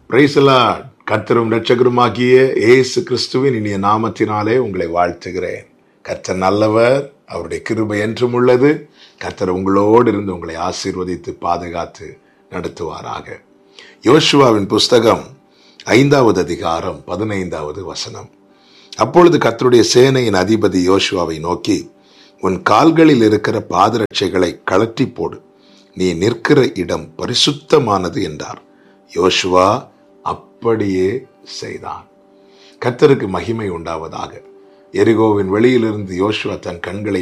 பிரைசலா கர்த்தரும் இரட்சகருமாகிய இயேசு கிறிஸ்துவின் இனிய நாமத்தினாலே உங்களை வாழ்த்துகிறேன் கர்த்தர் நல்லவர் அவருடைய கிருபை என்றும் உள்ளது கர்த்தர் உங்களோடு இருந்து உங்களை ஆசீர்வதித்து பாதுகாத்து நடத்துவாராக யோசுவாவின் புஸ்தகம் ஐந்தாவது அதிகாரம் பதினைந்தாவது வசனம் அப்பொழுது கர்த்தருடைய சேனையின் அதிபதி யோசுவாவை நோக்கி உன் கால்களில் இருக்கிற பாதரட்சைகளை கழற்றி போடு நீ நிற்கிற இடம் பரிசுத்தமானது என்றார் யோசுவா அப்படியே செய்தான் கர்த்தருக்கு மகிமை உண்டாவதாக எரிகோவின் வெளியிலிருந்து யோசுவா தன் கண்களை